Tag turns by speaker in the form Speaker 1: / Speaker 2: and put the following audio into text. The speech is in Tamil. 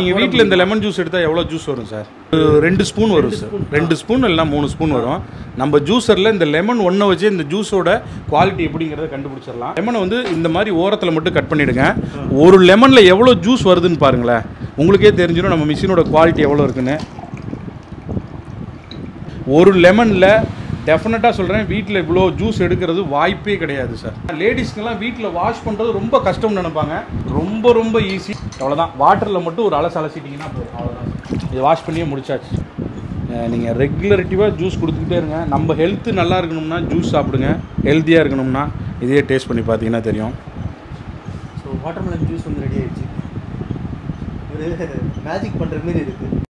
Speaker 1: நீங்கள் வீட்டில் இந்த லெமன் ஜூஸ் எடுத்தால் எவ்வளோ ஜூஸ் வரும் சார் ஒரு ரெண்டு ஸ்பூன் வரும் சார் ரெண்டு ஸ்பூன் இல்லைனா மூணு ஸ்பூன் வரும் நம்ம ஜூஸரில் இந்த லெமன் ஒன்றை வச்சு இந்த ஜூஸோட குவாலிட்டி எப்படிங்கிறத கண்டுபிடிச்சிடலாம் லெமனை வந்து இந்த மாதிரி ஓரத்தில் மட்டும் கட் பண்ணிவிடுங்க ஒரு லெமனில் எவ்வளோ ஜூஸ் வருதுன்னு பாருங்களேன் உங்களுக்கே தெரிஞ்சிடும் நம்ம மிஷினோட குவாலிட்டி எவ்வளோ இருக்குன்னு ஒரு லெமனில் டெஃபினட்டாக சொல்கிறேன் வீட்டில் இவ்வளோ ஜூஸ் எடுக்கிறது வாய்ப்பே கிடையாது சார் லேடிஸ்க்கெல்லாம் வீட்டில் வாஷ் பண்ணுறது ரொம்ப கஷ்டம்னு நினைப்பாங்க ரொம்ப ரொம்ப ஈஸி அவ்வளோதான் வாட்டரில் மட்டும் ஒரு அலசு அலசிட்டிங்கன்னா போதும் அவ்வளோதான் இது வாஷ் பண்ணியே முடிச்சாச்சு நீங்கள் ரெகுலரிட்டிவாக ஜூஸ் கொடுத்துக்கிட்டே இருங்க நம்ம ஹெல்த்து நல்லா இருக்கணும்னா ஜூஸ் சாப்பிடுங்க ஹெல்த்தியாக இருக்கணும்னா இதே டேஸ்ட் பண்ணி பார்த்தீங்கன்னா தெரியும்
Speaker 2: ஸோ வாட்டர்மெலன் ஜூஸ் வந்து ரெடி ஆயிடுச்சு ஒரு மேஜிக் பண்ணுற மாதிரி இருக்குது